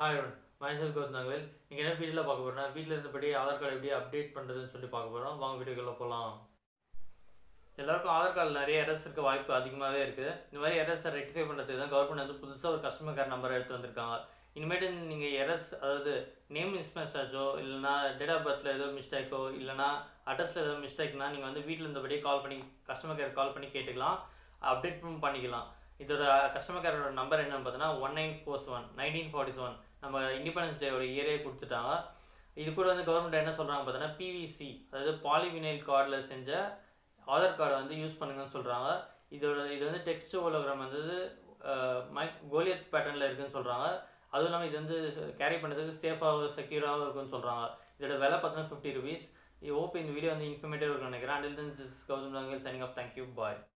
hi மைசல் கௌதங்கவேல் நீங்கள் என்ன வீடியோவில் பார்க்க போகிறோம்னா வீட்டில் இருந்தபடி ஆதார் கார்டு எப்படி அப்டேட் பண்ணுறதுன்னு சொல்லி பார்க்க போகிறோம் வாங்க வீடியோக்குள்ளே போகலாம் எல்லாருக்கும் ஆதார் கார்டில் நிறைய எரர்ஸ் இருக்க வாய்ப்பு அதிகமாகவே இருக்குது இந்த மாதிரி எரர்ஸை ரெக்டிஃபை பண்ணுறதுக்கு தான் கவர்மெண்ட் வந்து புதுசாக ஒரு கஸ்டமர் கேர் நம்பர் எடுத்து வந்திருக்காங்க இனிமேட்டு நீங்கள் எரர்ஸ் அதாவது நேம் மிஸ்மேட்ச் ஆச்சோ இல்லைனா டேட் ஆஃப் பர்த்தில் ஏதோ மிஸ்டேக்கோ இல்லைனா அட்ரஸில் ஏதோ மிஸ்டேக்னா நீங்கள் வந்து வீட்டில் இருந்தபடியே கால் பண்ணி கஸ்டமர் கேர் கால் பண்ணி கேட்டுக்கலாம் அப்டேட் பண்ணிக்கலாம் இதோட கஸ்டமர் கேரோட நம்பர் என்னன்னு பார்த்தீங்கன்னா one nine four seven nineteen forty seven நம்ம இண்டிபெண்டன்ஸ் டேயோட இயரே கொடுத்துட்டாங்க இது கூட வந்து கவர்மெண்ட் என்ன சொல்கிறாங்க பார்த்தீங்கன்னா பிவிசி அதாவது பாலிவினைல் கார்டில் செஞ்ச ஆதார் கார்டை வந்து யூஸ் பண்ணுங்கன்னு சொல்கிறாங்க இதோட இது வந்து டெக்ஸ்ட் ஹோலோகிராம் வந்து மை கோலியத் பேட்டர்னில் இருக்குன்னு சொல்கிறாங்க அதுவும் இல்லாமல் இது வந்து கேரி பண்ணுறதுக்கு சேஃபாகவும் செக்யூராகவும் இருக்குன்னு சொல்கிறாங்க இதோட விலை பார்த்தீங்கன்னா ஃபிஃப்டி ருபீஸ் ஓப் இந்த வீடியோ வந்து இன்ஃபர்மேட்டிவ் இருக்குன்னு நினைக்கிறேன் until then this Gautam signing off thank you bye